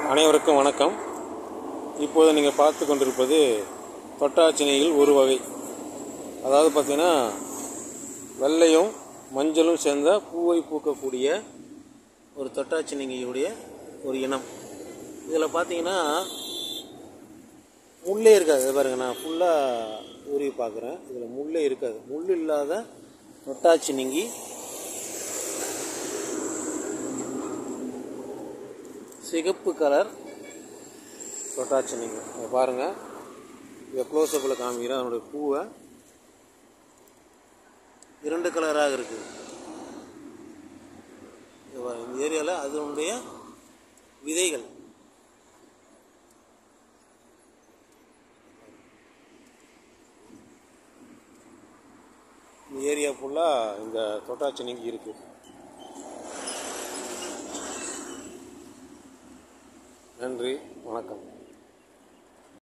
அனைவருக்கும் வணக்கம் இப்போது நீங்கள் பார்த்து கொண்டிருப்பது தொட்டாச்சினியில் ஒரு வகை அதாவது பார்த்தீங்கன்னா வெள்ளையும் மஞ்சளும் சேர்ந்த பூவை பூக்கக்கூடிய ஒரு தொட்டாச்சினிங்கியுடைய ஒரு இனம் இதில் பார்த்தீங்கன்னா முள்ளே இருக்காது இதை பாருங்க நான் ஃபுல்லாக ஊறி பார்க்குறேன் இதில் முள்ளே இருக்காது முள் இல்லாத தொட்டாச்சினிங்கி சிகப்பு கலர் தொட்டாச்சினிங்க இதை பாருங்கள் இதை க்ளோஸ்அப்பில் காமிக்கிறேன் அதனுடைய பூவை இரண்டு கலராக இருக்குது இதை பாருங்க, இந்த ஏரியாவில் அதனுடைய விதைகள் இந்த ஏரியா ஃபுல்லாக இந்த தொட்டாச்சினிங்கி இருக்குது நன்றி வணக்கம்